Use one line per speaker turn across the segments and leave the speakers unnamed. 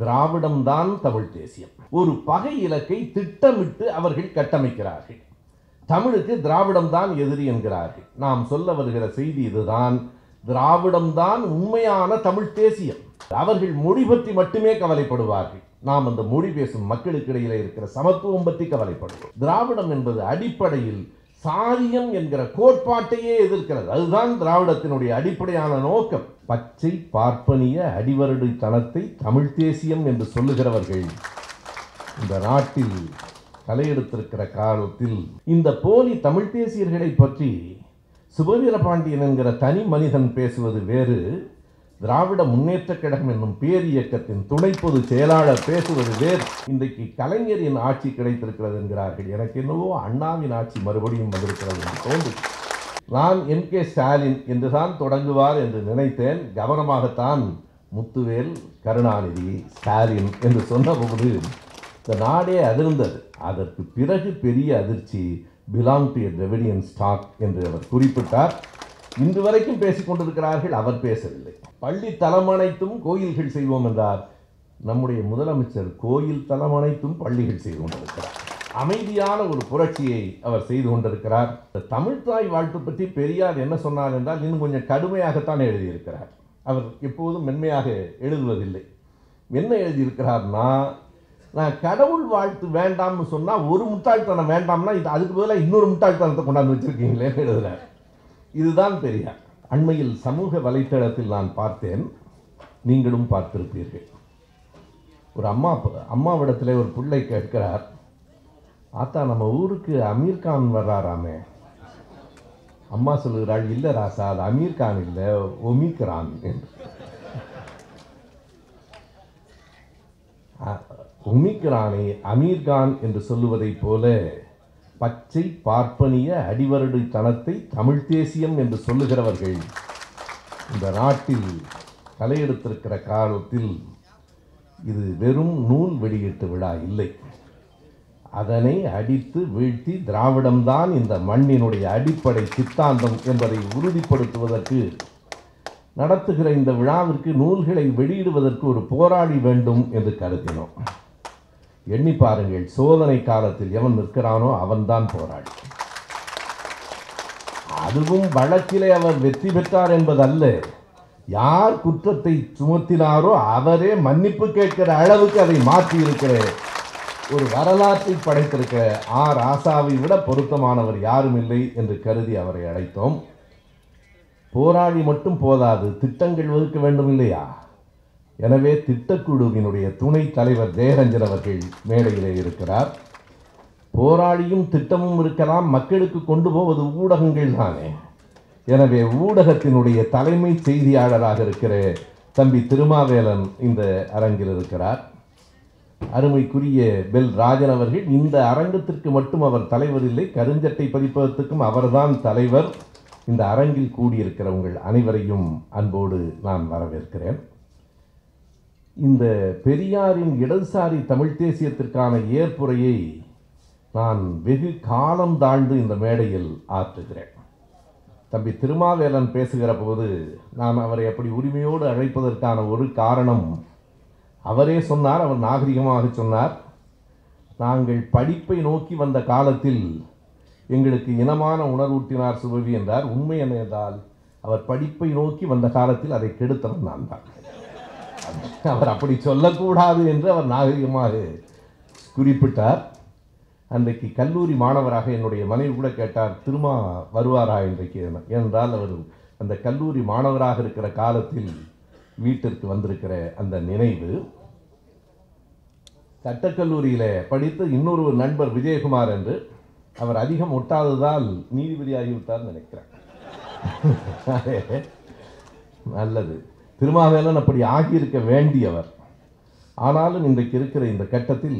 திராவிடம்தான் தமிழ் தேசியம் ஒரு பகை இலக்கை திட்டமிட்டு அவர்கள் கட்டமைக்கிறார்கள் தமிழுக்கு திராவிடம்தான் எதிரி என்கிறார்கள் நாம் சொல்ல வருகிற செய்தி இதுதான் திராவிடம்தான் உண்மையான தமிழ் தேசியம் அவர்கள் மொழி பற்றி மட்டுமே கவலைப்படுவார்கள் நாம் அந்த மொழி பேசும் மக்களுக்கு இடையில இருக்கிற சமத்துவம் பற்றி கவலைப்படுவோம் திராவிடம் என்பது அடிப்படையில் சாதியம் என்கிற கோட்பாட்டையே எதிர்க்கிறது அதுதான் திராவிடத்தினுடைய அடிப்படையான நோக்கம் பச்சை பார்ப்பனிய அடிவருடைத்தனத்தை தமிழ் தேசியம் என்று சொல்லுகிறவர்கள் இந்த நாட்டில் தலையெடுத்திருக்கிற காலத்தில் இந்த போலி தமிழ் தேசியர்களை பற்றி சுபவீர பாண்டியன் என்கிற தனி மனிதன் பேசுவது வேறு திராவிட முன்னேற்றக் கழகம் என்னும் பேரியக்கத்தின் துணை பொதுச் செயலாளர் பேசுவது வேறு இன்றைக்கு கலைஞரின் ஆட்சி கிடைத்திருக்கிறது என்கிறார்கள் எனக்கு என்னவோ அண்ணாவின் ஆட்சி மறுபடியும் வந்திருக்கிறது என்று தோன்றும் நான் எம் கே ஸ்டாலின் என்றுதான் தொடங்குவார் என்று நினைத்தேன் கவனமாகத்தான் முத்துவேல் கருணாநிதி ஸ்டாலின் என்று சொன்னபோது இந்த நாடே அதிர்ந்தது அதற்கு பிறகு பெரிய அதிர்ச்சி பிலாங் டு ரெவடியன் ஸ்டாக் என்று அவர் குறிப்பிட்டார் இன்று வரைக்கும் பேசிக் கொண்டிருக்கிறார்கள் அவர் பேசவில்லை பள்ளி தலம் அனைத்தும் கோயில்கள் செய்வோம் என்றார் நம்முடைய முதலமைச்சர் கோயில் தலம் அனைத்தும் பள்ளிகள் செய்து கொண்டிருக்கிறார் அமைதியான ஒரு புரட்சியை அவர் செய்து கொண்டிருக்கிறார் இந்த தமிழ்தாய் வாழ்த்து பற்றி பெரியார் என்ன சொன்னார் என்றால் இன்னும் கொஞ்சம் கடுமையாகத்தான் எழுதியிருக்கிறார் அவர் எப்போதும் மென்மையாக எழுதுவதில்லை என்ன எழுதியிருக்கிறார்னா நான் கடவுள் வாழ்த்து வேண்டாம்னு சொன்னால் ஒரு முட்டாள்தனம் வேண்டாம்னா இது அதுக்கு பதிலாக இன்னொரு முட்டாள்தனத்தை கொண்டாந்து வச்சிருக்கீங்களேன்னு எழுதுறார் இதுதான் பெரியார் அண்மையில் சமூக வலைத்தளத்தில் நான் பார்த்தேன் நீங்களும் பார்த்திருப்பீர்கள் ஒரு அம்மா அம்மாவிடத்தில் ஒரு பிள்ளை கேட்கிறார் ஆத்தா நம்ம ஊருக்கு அமீர் கான் வர்றாராமே அம்மா சொல்லுகிறாள் இல்லை ராசா அது அமீர் கான் இல்லை ஒமிக்ரான் என்று அ- ஒமிக்ரானை அமீர்கான் என்று சொல்லுவதைப் போல பச்சை பார்ப்பனிய அடிவருடைத்தனத்தை தமிழ் தேசியம் என்று சொல்லுகிறவர்கள் இந்த நாட்டில் தலையெடுத்திருக்கிற காலத்தில் இது வெறும் நூல் வெளியீட்டு விழா இல்லை அதனை அடித்து வீழ்த்தி திராவிடம்தான் இந்த மண்ணினுடைய அடிப்படை சித்தாந்தம் என்பதை உறுதிப்படுத்துவதற்கு நடத்துகிற இந்த விழாவிற்கு நூல்களை வெளியிடுவதற்கு ஒரு போராடி வேண்டும் என்று கருதினோம் எண்ணி பாருங்கள் சோதனை காலத்தில் எவன் நிற்கிறானோ அவன்தான் போராடி அதுவும் வழக்கிலே அவர் வெற்றி பெற்றார் என்பதல்ல யார் குற்றத்தை சுமத்தினாரோ அவரே மன்னிப்பு கேட்கிற அளவுக்கு அதை மாற்றி இருக்கிற ஒரு வரலாற்றை படைத்திருக்கிற ஆர் ஆசாவை விட பொருத்தமானவர் யாரும் இல்லை என்று கருதி அவரை அழைத்தோம் போராடி மட்டும் போதாது திட்டங்கள் வகுக்க வேண்டும் இல்லையா எனவே திட்டக்குழுவினுடைய துணைத் தலைவர் ஜெயரஞ்சன் அவர்கள் மேடையிலே இருக்கிறார் போராடியும் திட்டமும் இருக்கலாம் மக்களுக்கு கொண்டு போவது ஊடகங்கள் தானே எனவே ஊடகத்தினுடைய தலைமை செய்தியாளராக இருக்கிற தம்பி திருமாவேலன் இந்த அரங்கில் இருக்கிறார் அருமைக்குரிய பெல் ராஜன் அவர்கள் இந்த அரங்கத்திற்கு மட்டும் அவர் தலைவர் இல்லை கருஞ்சட்டை பதிப்பகத்துக்கும் அவர்தான் தலைவர் இந்த அரங்கில் கூடியிருக்கிற உங்கள் அனைவரையும் அன்போடு நான் வரவேற்கிறேன் இந்த பெரியாரின் இடதுசாரி தமிழ் தேசியத்திற்கான ஏற்புரையை நான் வெகு காலம் தாழ்ந்து இந்த மேடையில் ஆற்றுகிறேன் தம்பி திருமாவேலன் பேசுகிற போது நான் அவரை அப்படி உரிமையோடு அழைப்பதற்கான ஒரு காரணம் அவரே சொன்னார் அவர் நாகரிகமாக சொன்னார் நாங்கள் படிப்பை நோக்கி வந்த காலத்தில் எங்களுக்கு இனமான உணர்வூட்டினார் சுபவி என்றார் உண்மை என்ன என்றால் அவர் படிப்பை நோக்கி வந்த காலத்தில் அதை கெடுத்தவன் நான் தான் அவர் அப்படி சொல்லக்கூடாது என்று அவர் நாகரிகமாக குறிப்பிட்டார் அன்றைக்கு கல்லூரி மாணவராக என்னுடைய மனைவி கூட கேட்டார் திருமா வருவாரா இன்றைக்கு ஏனென்றால் அவர் அந்த கல்லூரி மாணவராக இருக்கிற காலத்தில் வீட்டிற்கு வந்திருக்கிற அந்த நினைவு சட்டக்கல்லூரியில் படித்து இன்னொரு நண்பர் விஜயகுமார் என்று அவர் அதிகம் ஒட்டாததால் நீதிபதியாகிவிட்டார் நினைக்கிறேன் நல்லது திருமாவேலன் அப்படி ஆகியிருக்க வேண்டியவர் ஆனாலும் இன்றைக்கு இருக்கிற இந்த கட்டத்தில்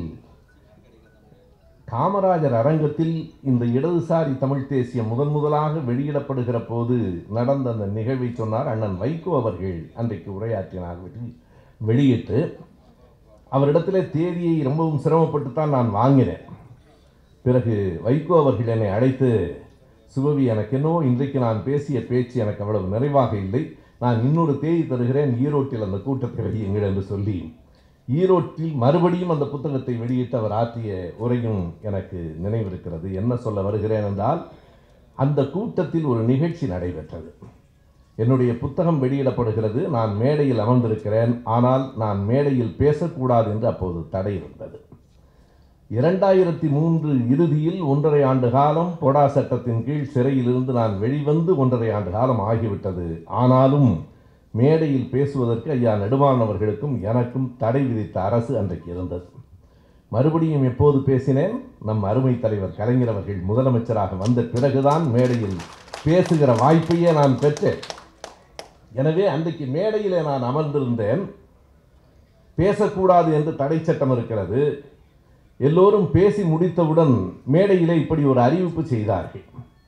காமராஜர் அரங்கத்தில் இந்த இடதுசாரி தமிழ் தேசியம் முதன் முதலாக வெளியிடப்படுகிற போது நடந்த அந்த நிகழ்வை சொன்னார் அண்ணன் வைகோ அவர்கள் அன்றைக்கு உரையாற்றினார் வெளி- வெளியிட்டு அவரிடத்திலே தேதியை ரொம்பவும் சிரமப்பட்டு தான் நான் வாங்கினேன் பிறகு வைகோ அவர்கள் என்னை அழைத்து சுபவி எனக்கு என்னவோ இன்றைக்கு நான் பேசிய பேச்சு எனக்கு அவ்வளவு நிறைவாக இல்லை நான் இன்னொரு தேதி தருகிறேன் ஈரோட்டில் அந்த கூட்டத்தை வையுங்கள் என்று சொல்லி ஈரோட்டில் மறுபடியும் அந்த புத்தகத்தை வெளியிட்டு அவர் ஆற்றிய உரையும் எனக்கு நினைவிருக்கிறது என்ன சொல்ல வருகிறேன் என்றால் அந்த கூட்டத்தில் ஒரு நிகழ்ச்சி நடைபெற்றது என்னுடைய புத்தகம் வெளியிடப்படுகிறது நான் மேடையில் அமர்ந்திருக்கிறேன் ஆனால் நான் மேடையில் பேசக்கூடாது என்று அப்போது தடை இருந்தது இரண்டாயிரத்தி மூன்று இறுதியில் ஒன்றரை ஆண்டு காலம் பொடா சட்டத்தின் கீழ் சிறையிலிருந்து நான் வெளிவந்து ஒன்றரை ஆண்டு காலம் ஆகிவிட்டது ஆனாலும் மேடையில் பேசுவதற்கு ஐயா நெடுமாறன் அவர்களுக்கும் எனக்கும் தடை விதித்த அரசு அன்றைக்கு இருந்தது மறுபடியும் எப்போது பேசினேன் நம் அருமை தலைவர் கலைஞர் அவர்கள் முதலமைச்சராக வந்த பிறகுதான் மேடையில் பேசுகிற வாய்ப்பையே நான் பெற்றேன் எனவே அன்றைக்கு மேடையிலே நான் அமர்ந்திருந்தேன் பேசக்கூடாது என்று தடை சட்டம் இருக்கிறது எல்லோரும் பேசி முடித்தவுடன் மேடையிலே இப்படி ஒரு அறிவிப்பு செய்தார்கள்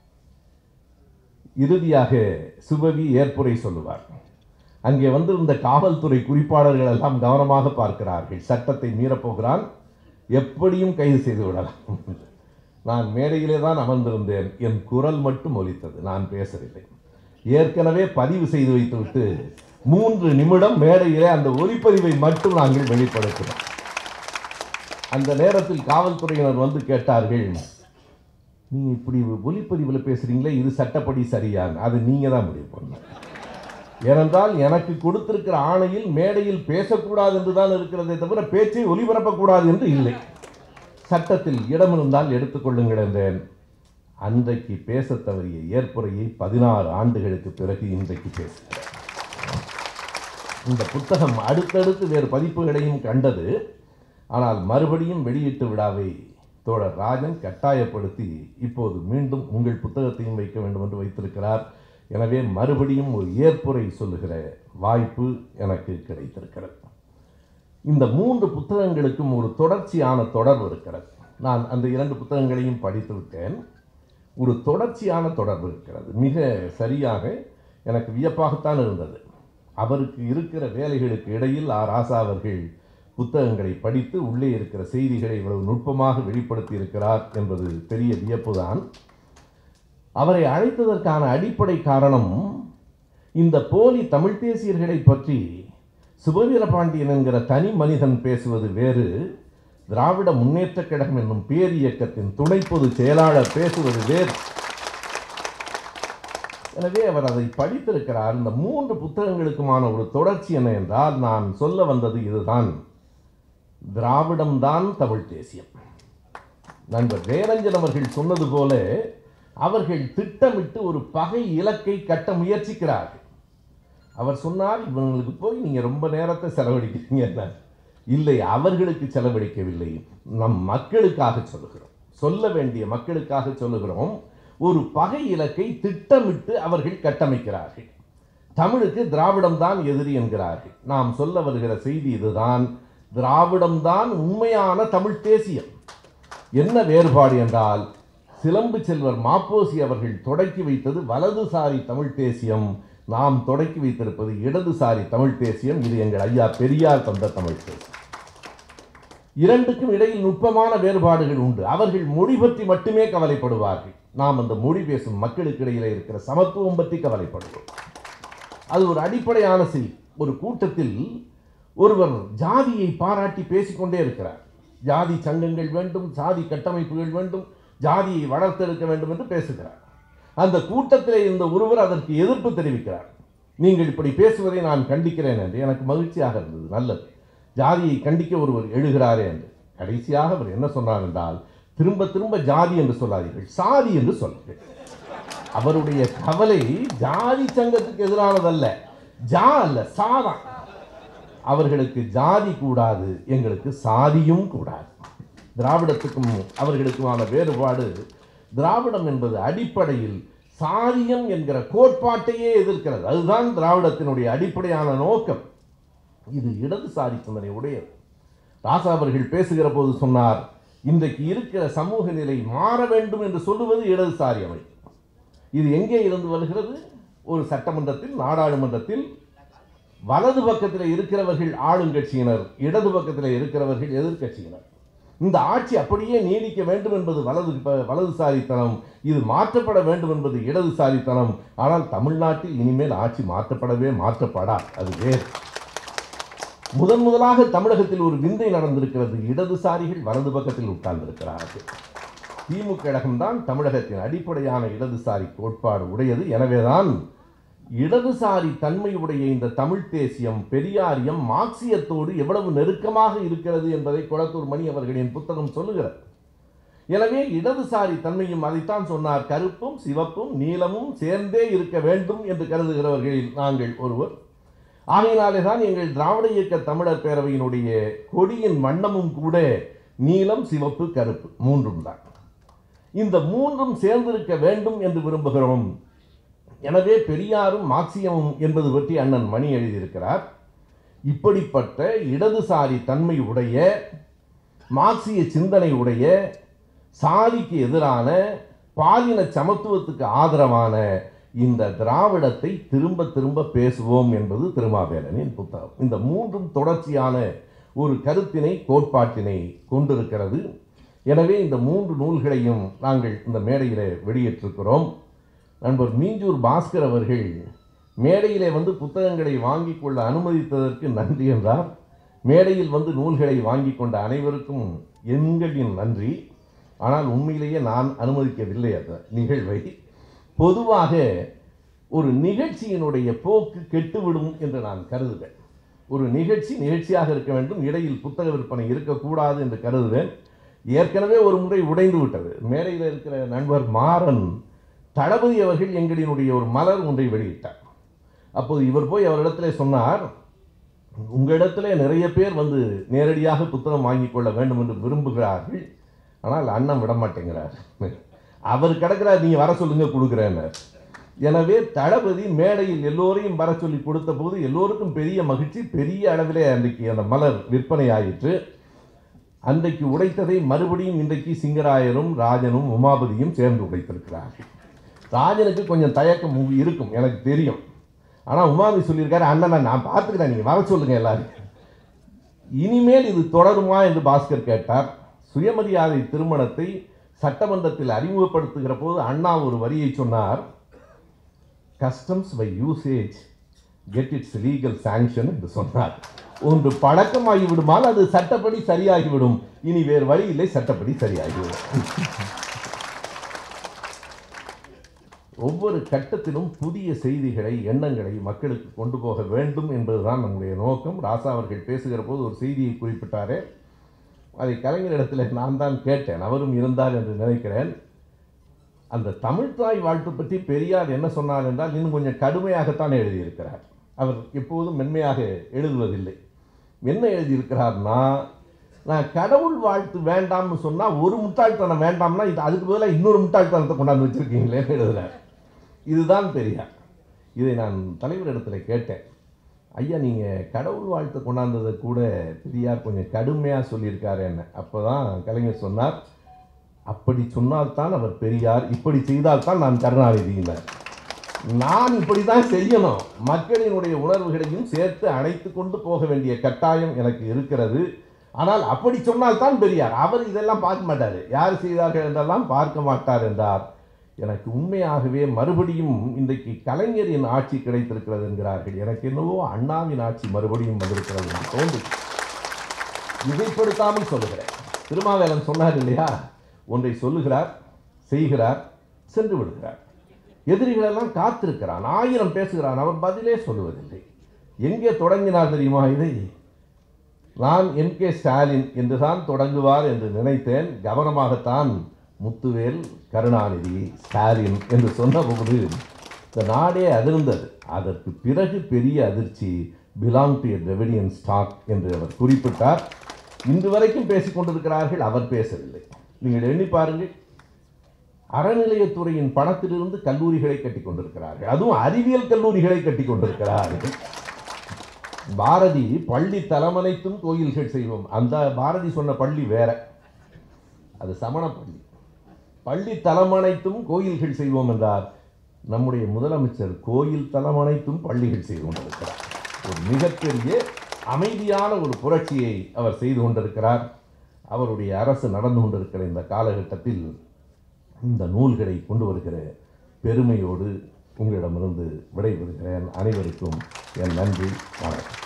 இறுதியாக சுபவி ஏற்புரை சொல்லுவார் அங்கே வந்திருந்த காவல்துறை குறிப்பாளர்கள் எல்லாம் கவனமாக பார்க்கிறார்கள் சட்டத்தை மீறப்போகிறான் எப்படியும் கைது செய்து விடலாம் நான் மேடையிலே தான் அமர்ந்திருந்தேன் என் குரல் மட்டும் ஒலித்தது நான் பேசவில்லை ஏற்கனவே பதிவு செய்து வைத்துவிட்டு மூன்று நிமிடம் மேடையிலே அந்த ஒலிப்பதிவை மட்டும் நாங்கள் வெளிப்படுத்தினோம் அந்த நேரத்தில் காவல்துறையினர் வந்து கேட்டார்கள் நீங்க இப்படி ஒலிப்பதிவில் பேசுறீங்களே இது சட்டப்படி சரியான்னு அது நீங்க தான் முடிவு பண்ணணும் ஏனென்றால் எனக்கு கொடுத்திருக்கிற ஆணையில் மேடையில் பேசக்கூடாது என்று தான் இருக்கிறதே தவிர பேச்சை ஒலிபரப்பக்கூடாது என்று இல்லை சட்டத்தில் இடம் இருந்தால் எடுத்துக்கொள்ளுங்கள் என்றேன் அன்றைக்கு பேசத் தவறிய ஏற்புரையை பதினாறு ஆண்டுகளுக்கு பிறகு இன்றைக்கு பேசுகிறேன் இந்த புத்தகம் அடுத்தடுத்து வேறு பதிப்புகளையும் கண்டது ஆனால் மறுபடியும் வெளியீட்டு விழாவை தோழர் ராஜன் கட்டாயப்படுத்தி இப்போது மீண்டும் உங்கள் புத்தகத்தையும் வைக்க வேண்டும் என்று வைத்திருக்கிறார் எனவே மறுபடியும் ஒரு ஏற்புரை சொல்லுகிற வாய்ப்பு எனக்கு கிடைத்திருக்கிறது இந்த மூன்று புத்தகங்களுக்கும் ஒரு தொடர்ச்சியான தொடர்பு இருக்கிறது நான் அந்த இரண்டு புத்தகங்களையும் படித்து விட்டேன் ஒரு தொடர்ச்சியான தொடர்பு இருக்கிறது மிக சரியாக எனக்கு வியப்பாகத்தான் இருந்தது அவருக்கு இருக்கிற வேலைகளுக்கு இடையில் ஆர் ராசா அவர்கள் புத்தகங்களை படித்து உள்ளே இருக்கிற செய்திகளை இவ்வளவு நுட்பமாக வெளிப்படுத்தி இருக்கிறார் என்பது பெரிய வியப்புதான் அவரை அழைத்ததற்கான அடிப்படை காரணம் இந்த போலி தமிழ் தேசியர்களை பற்றி சுபவீரபாண்டியன் என்கிற தனி மனிதன் பேசுவது வேறு திராவிட முன்னேற்றக் கழகம் என்னும் பேரியக்கத்தின் துணை பொதுச் செயலாளர் பேசுவது வேறு எனவே அவர் அதை படித்திருக்கிறார் இந்த மூன்று புத்தகங்களுக்குமான ஒரு தொடர்ச்சி என்ன என்றால் நான் சொல்ல வந்தது இதுதான் திராவிடம்தான் தமிழ் தேசியம் நண்பர் ஜெயரஞ்சன் அவர்கள் சொன்னது போல அவர்கள் திட்டமிட்டு ஒரு பகை இலக்கை கட்ட முயற்சிக்கிறார்கள் அவர் சொன்னார் இவங்களுக்கு போய் நீங்க ரொம்ப நேரத்தை செலவழிக்கிறீங்க இல்லை அவர்களுக்கு செலவழிக்கவில்லை நம் மக்களுக்காக சொல்லுகிறோம் சொல்ல வேண்டிய மக்களுக்காக சொல்லுகிறோம் ஒரு பகை இலக்கை திட்டமிட்டு அவர்கள் கட்டமைக்கிறார்கள் தமிழுக்கு திராவிடம் தான் எதிரி என்கிறார்கள் நாம் சொல்ல வருகிற செய்தி இதுதான் திராவிடம் தான் உண்மையான தமிழ் தேசியம் என்ன வேறுபாடு என்றால் சிலம்பு செல்வர் மாப்போசி அவர்கள் தொடக்கி வைத்தது வலதுசாரி தமிழ் தேசியம் நாம் தொடக்கி வைத்திருப்பது இடதுசாரி தமிழ் தேசியம் இது எங்கள் ஐயா பெரியார் தந்த தமிழ் தேசியம் இரண்டுக்கும் இடையில் நுட்பமான வேறுபாடுகள் உண்டு அவர்கள் மொழி பற்றி மட்டுமே கவலைப்படுவார்கள் நாம் அந்த மொழி பேசும் மக்களுக்கு இடையிலே இருக்கிற சமத்துவம் பற்றி கவலைப்படுவோம் அது ஒரு அடிப்படையான செய்தி ஒரு கூட்டத்தில் ஒருவர் ஜாதியை பாராட்டி பேசிக்கொண்டே இருக்கிறார் ஜாதி சங்கங்கள் வேண்டும் ஜாதி கட்டமைப்புகள் வேண்டும் ஜாதியை வளர்த்தெடுக்க வேண்டும் என்று பேசுகிறார் அந்த கூட்டத்திலே இருந்த ஒருவர் அதற்கு எதிர்ப்பு தெரிவிக்கிறார் நீங்கள் இப்படி பேசுவதை நான் கண்டிக்கிறேன் என்று எனக்கு மகிழ்ச்சியாக இருந்தது நல்லது ஜாதியை கண்டிக்க ஒருவர் எழுகிறாரே என்று கடைசியாக அவர் என்ன சொன்னார் என்றால் திரும்ப திரும்ப ஜாதி என்று சொல்லாதீர்கள் சாதி என்று சொல்லுங்கள் அவருடைய கவலை ஜாதி சங்கத்துக்கு எதிரானதல்ல ஜா அல்ல சாதான் அவர்களுக்கு ஜாதி கூடாது எங்களுக்கு சாதியும் கூடாது திராவிடத்துக்கும் அவர்களுக்குமான வேறுபாடு திராவிடம் என்பது அடிப்படையில் சாதியம் என்கிற கோட்பாட்டையே எதிர்க்கிறது அதுதான் திராவிடத்தினுடைய அடிப்படையான நோக்கம் இது இடதுசாரி சிந்தனை உடையது ராசா அவர்கள் பேசுகிற போது சொன்னார் இன்றைக்கு இருக்கிற சமூக நிலை மாற வேண்டும் என்று சொல்லுவது இடதுசாரி அமைப்பு இது எங்கே இருந்து வருகிறது ஒரு சட்டமன்றத்தில் நாடாளுமன்றத்தில் வலது பக்கத்தில் இருக்கிறவர்கள் ஆளுங்கட்சியினர் இடது பக்கத்தில் இருக்கிறவர்கள் எதிர்க்கட்சியினர் இந்த ஆட்சி அப்படியே நீடிக்க வேண்டும் என்பது வலது ப- வலதுசாரித்தனம் இது மாற்றப்பட வேண்டும் என்பது இடதுசாரித்தனம் ஆனால் தமிழ்நாட்டில் இனிமேல் ஆட்சி மாற்றப்படவே மாற்றப்படா அது வேறு முதன் முதலாக தமிழகத்தில் ஒரு விந்தை நடந்திருக்கிறது இடதுசாரிகள் வலது பக்கத்தில் உட்கார்ந்திருக்கிறார்கள் திமுக கழகம்தான் தமிழகத்தின் அடிப்படையான இடதுசாரி கோட்பாடு உடையது எனவேதான் இடதுசாரி தன்மை உடைய இந்த தமிழ் தேசியம் பெரியாரியம் மார்க்சியத்தோடு எவ்வளவு நெருக்கமாக இருக்கிறது என்பதை குளத்தூர் மணி அவர்களின் புத்தகம் சொல்லுகிறது எனவே இடதுசாரி தன்மையும் அதைத்தான் சொன்னார் கருப்பும் சிவப்பும் நீலமும் சேர்ந்தே இருக்க வேண்டும் என்று கருதுகிறவர்களில் நாங்கள் ஒருவர் ஆகையினாலே தான் எங்கள் திராவிட இயக்க தமிழர் பேரவையினுடைய கொடியின் வண்ணமும் கூட நீலம் சிவப்பு கருப்பு மூன்றும் தான் இந்த மூன்றும் சேர்ந்திருக்க வேண்டும் என்று விரும்புகிறோம் எனவே பெரியாரும் மார்க்சியமும் என்பது பற்றி அண்ணன் மணி எழுதியிருக்கிறார் இப்படிப்பட்ட இடதுசாரி தன்மை உடைய மார்க்சிய சிந்தனை உடைய சாதிக்கு எதிரான பாலின சமத்துவத்துக்கு ஆதரவான இந்த திராவிடத்தை திரும்ப திரும்ப பேசுவோம் என்பது திருமாவேலனின் புத்தகம் இந்த மூன்றும் தொடர்ச்சியான ஒரு கருத்தினை கோட்பாட்டினை கொண்டிருக்கிறது எனவே இந்த மூன்று நூல்களையும் நாங்கள் இந்த மேடையில் வெளியிட்டிருக்கிறோம் நண்பர் மீஞ்சூர் பாஸ்கர் அவர்கள் மேடையிலே வந்து புத்தகங்களை வாங்கிக் கொள்ள அனுமதித்ததற்கு நன்றி என்றார் மேடையில் வந்து நூல்களை வாங்கிக் கொண்ட அனைவருக்கும் எங்களின் நன்றி ஆனால் உண்மையிலேயே நான் அனுமதிக்கவில்லை அந்த நிகழ்வை பொதுவாக ஒரு நிகழ்ச்சியினுடைய போக்கு கெட்டுவிடும் என்று நான் கருதுவேன் ஒரு நிகழ்ச்சி நிகழ்ச்சியாக இருக்க வேண்டும் இடையில் புத்தக விற்பனை இருக்கக்கூடாது என்று கருதுவேன் ஏற்கனவே ஒரு முறை உடைந்து விட்டது மேடையில் இருக்கிற நண்பர் மாறன் தளபதி அவர்கள் எங்களினுடைய ஒரு மலர் ஒன்றை வெளியிட்டார் அப்போது இவர் போய் அவரிடத்திலே சொன்னார் உங்களிடத்திலே நிறைய பேர் வந்து நேரடியாக புத்தகம் வாங்கிக் கொள்ள வேண்டும் என்று விரும்புகிறார்கள் ஆனால் அண்ணன் விட மாட்டேங்கிறார் அவர் கிடக்கிறார் நீங்கள் வர சொல்லுங்க கொடுக்குறேன்னார் எனவே தளபதி மேடையில் எல்லோரையும் வர சொல்லி கொடுத்த போது எல்லோருக்கும் பெரிய மகிழ்ச்சி பெரிய அளவிலே அன்றைக்கு அந்த மலர் விற்பனை ஆயிற்று அன்றைக்கு உடைத்ததை மறுபடியும் இன்றைக்கு சிங்கராயரும் ராஜனும் உமாபதியும் சேர்ந்து உடைத்திருக்கிறார்கள் ராஜனுக்கு கொஞ்சம் தயக்கம் இருக்கும் எனக்கு தெரியும் ஆனால் உமாபதி சொல்லியிருக்காரு அண்ணனை நான் பார்த்துக்கிறேன் நீங்கள் வர சொல்லுங்க எல்லாரும் இனிமேல் இது தொடருமா என்று பாஸ்கர் கேட்டார் சுயமரியாதை திருமணத்தை சட்டமன்றத்தில் அறிமுகப்படுத்துகிற போது அண்ணா ஒரு வரியை சொன்னார் customs by usage get its legal sanction என்று சொன்னார் ஒன்று பழக்கமாகி விடுமால் அது சட்டப்படி சரியாகிவிடும் இனி வேறு வழி இல்லை சட்டப்படி சரியாகிவிடும் ஒவ்வொரு கட்டத்திலும் புதிய செய்திகளை எண்ணங்களை மக்களுக்கு கொண்டு போக வேண்டும் என்பதுதான் நம்முடைய நோக்கம் ராசா அவர்கள் பேசுகிற போது ஒரு செய்தியை குறிப்பிட்டாரே அதை கலைஞரிடத்தில் நான் தான் கேட்டேன் அவரும் இருந்தார் என்று நினைக்கிறேன் அந்த தமிழ்தாய் வாழ்த்து பற்றி பெரியார் என்ன சொன்னார் என்றால் இன்னும் கொஞ்சம் கடுமையாகத்தான் எழுதியிருக்கிறார் அவர் எப்போதும் மென்மையாக எழுதுவதில்லை என்ன எழுதியிருக்கிறார்னா நான் கடவுள் வாழ்த்து வேண்டாம்னு சொன்னால் ஒரு முட்டாள்தனம் வேண்டாம்னா இது அதுக்கு பதிலாக இன்னொரு முட்டாள்தனத்தை கொண்டாந்து வச்சுருக்கீங்களேன்னு எழுதுறார் இதுதான் பெரியார் இதை நான் தலைவரிடத்தில் கேட்டேன் ஐயா நீங்கள் கடவுள் வாழ்த்து கொண்டாந்ததை கூட பெரியார் கொஞ்சம் கடுமையாக சொல்லியிருக்காரு என்ன அப்போ தான் கலைஞர் சொன்னார் அப்படி சொன்னால்தான் அவர் பெரியார் இப்படி செய்தால்தான் நான் கருணாநிதியினர் நான் இப்படி தான் செய்யணும் மக்களினுடைய உணர்வுகளையும் சேர்த்து அணைத்து கொண்டு போக வேண்டிய கட்டாயம் எனக்கு இருக்கிறது ஆனால் அப்படி சொன்னால்தான் பெரியார் அவர் இதெல்லாம் பார்க்க மாட்டார் யார் செய்தார்கள் என்றெல்லாம் பார்க்க மாட்டார் என்றார் எனக்கு உண்மையாகவே மறுபடியும் இன்றைக்கு கலைஞரின் ஆட்சி கிடைத்திருக்கிறது என்கிறார்கள் எனக்கு என்னவோ அண்ணாவின் ஆட்சி மறுபடியும் வந்திருக்கிறது என்று தோன்றும் மிகைப்படுத்தாமல் சொல்லுகிறேன் திருமாவேலன் சொன்னார் இல்லையா ஒன்றை சொல்லுகிறார் செய்கிறார் சென்று விடுகிறார் எதிரிகளெல்லாம் காத்திருக்கிறான் ஆயிரம் பேசுகிறான் அவர் பதிலே சொல்லுவதில்லை எங்கே தொடங்கினார் தெரியுமா இதை நான் எம் கே ஸ்டாலின் என்றுதான் தொடங்குவார் என்று நினைத்தேன் கவனமாகத்தான் முத்துவேல் கருணாநிதி ஸ்டாலின் என்று சொன்னபோது இந்த நாடே அதிர்ந்தது அதற்கு பிறகு பெரிய அதிர்ச்சி belong to a Dravidian stock என்று அவர் குறிப்பிட்டார் இன்று வரைக்கும் பேசிக் கொண்டிருக்கிறார்கள் அவர் பேசவில்லை நீங்கள் எண்ணி பாருங்கள் அறநிலையத்துறையின் பணத்திலிருந்து கல்லூரிகளை கட்டிக் கொண்டிருக்கிறார்கள் அதுவும் அறிவியல் கல்லூரிகளை கட்டிக் கொண்டிருக்கிறார்கள் பாரதி பள்ளி தலமனைத்தும் கோயில்கள் செய்வோம் அந்த பாரதி சொன்ன பள்ளி வேற அது சமண பள்ளி பள்ளி தலமனைத்தும் கோயில்கள் செய்வோம் என்றார் நம்முடைய முதலமைச்சர் கோயில் தலமனைத்தும் பள்ளிகள் செய்து கொண்டிருக்கிறார் ஒரு மிகப்பெரிய அமைதியான ஒரு புரட்சியை அவர் செய்து கொண்டிருக்கிறார் அவருடைய அரசு நடந்து கொண்டிருக்கிற இந்த காலகட்டத்தில் இந்த நூல்களை கொண்டு வருகிற பெருமையோடு உங்களிடமிருந்து விடைபெறுகிறேன் அனைவருக்கும் என் நன்றி வணக்கம்